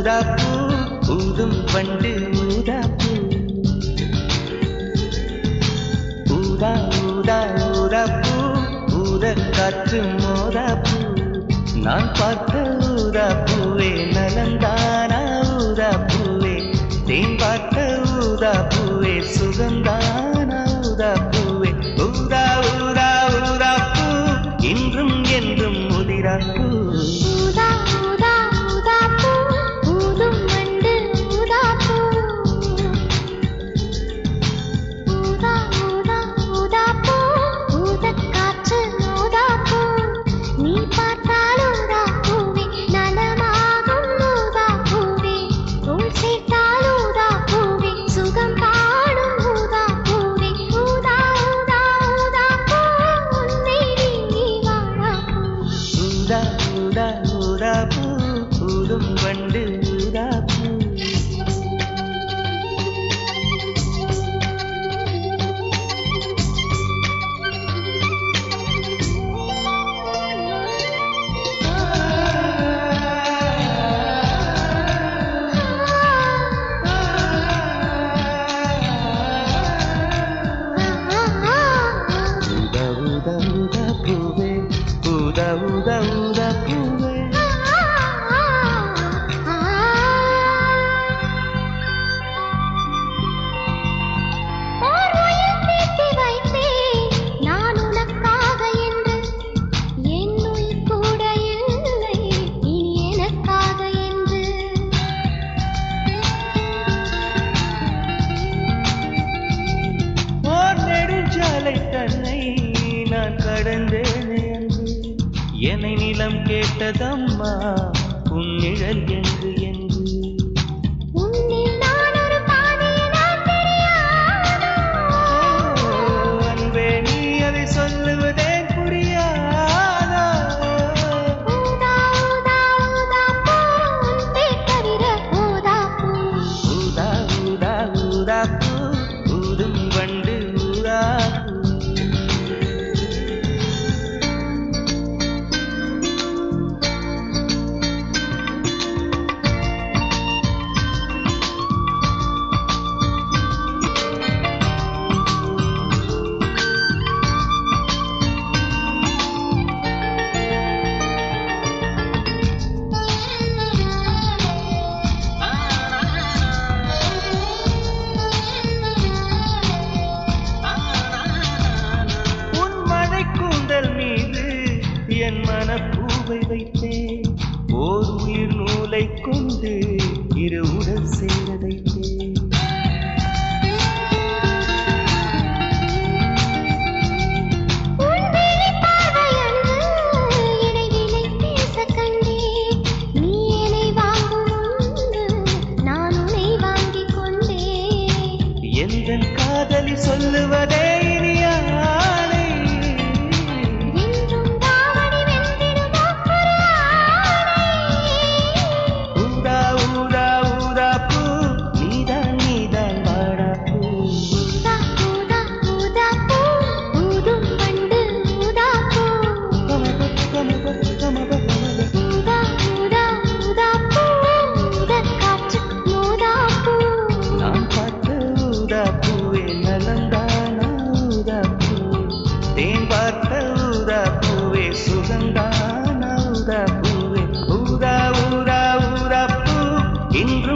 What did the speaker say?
ஊதாப்பூ ஊதும் பண்டு ஊதாப்பூ ஊதா ஊதா ஊதாப்பூ ஊத காற்று மோதாப்பூ நான் பார்த்த ஊதாப்பூவே நலந்தானா ஊதாப்பூவே தேன் பார்த்த ஊதாப்பூவே சுகந்தானா ஊதாப்பூவே ஊதா ஊதா ஊதாப்பூ இன்றும் என்றும் முதிராப்பூ ஊதா ஊதா ஊதா பூ ஊதும் வண்டு ஊதா பூ ஊதா ஊதா ஊதா பூ ஊதக் காற்று ஊதா பூ நீ பார்த்தால் ஊதா பூவே நலமாகும் ஊதா பூவே தோள் சேர்த்தால் ஊதா பூவே சுகம் பாடும் ஊதா பூவே ஊதா ஊதா ஊதா பூ உன்னை நீ வாழா பூ ஊதா ஊதா ஊதாப்பூ ஊதும் வண்டு ஊதாப்பூ ஊதா ஊதா ஊதா பூவே ஊதா ஊதா ஊதா பூவே ஓர் உயிர் தீட்டி வைத்தேன் நான் உனக்காக என்று என் உயிர் கூட இல்லை இனி எனக்காக என்று ஓர் நெடுஞ்சாலை தன்னை நான் கடந்தேனே அன்று என்னை நிலம் கேட்டதம்மா உன் நிழல் என்று என்று உன்னில் நான் ஒரு பாதையினால் தெரியாதோ ஓ, அன்பே நீ அதை சொல்லுவதே புரியாதா ஊதா ஊதா ஊதா பூ உன் பேர் தவிர ஊதா பூ ஊதா ஊதா ஊதா பூ ஊதும் வண்டு ஊதா உன் மழை கூந்தல் மீது என் மனப்பூவை வைத்தேன் ஓர் உயிர் நூலை கொண்டு இரு உடல் சேர வைத்தேன் உன் விழிப் பார்வையன்று என்னை விலை பேசக் கண்டேன். நீ என்னை வாங்கும் முன்பு நான் உன்னை வாங்கிக் கொண்டேன். எந்தன் காதலி சொல்லுவதே இனியானை என்றும் தாவணி வென்றிடுமோ ஒரு ஆணை. ஊதா ஊதா ஊதா பூ நீதான் நீதான் வாடா பூ ஊதா, ஊதா, ஊதா பூ, ஊதும் வண்டு ஊதா பூ. கமப கமப கமப கமப ஊதா, ஊதா, ஊதா பூ, ஊதக் காற்று ஊதா பூ. நான் பார்த்த ஊதா பூவே நலந்தானா ஊதா பூ தேன் பார்த்த ஊதா பூவே சுகந்தானா ஊதா பூவே ஊதா ஊதா ஊதா பூ இன்று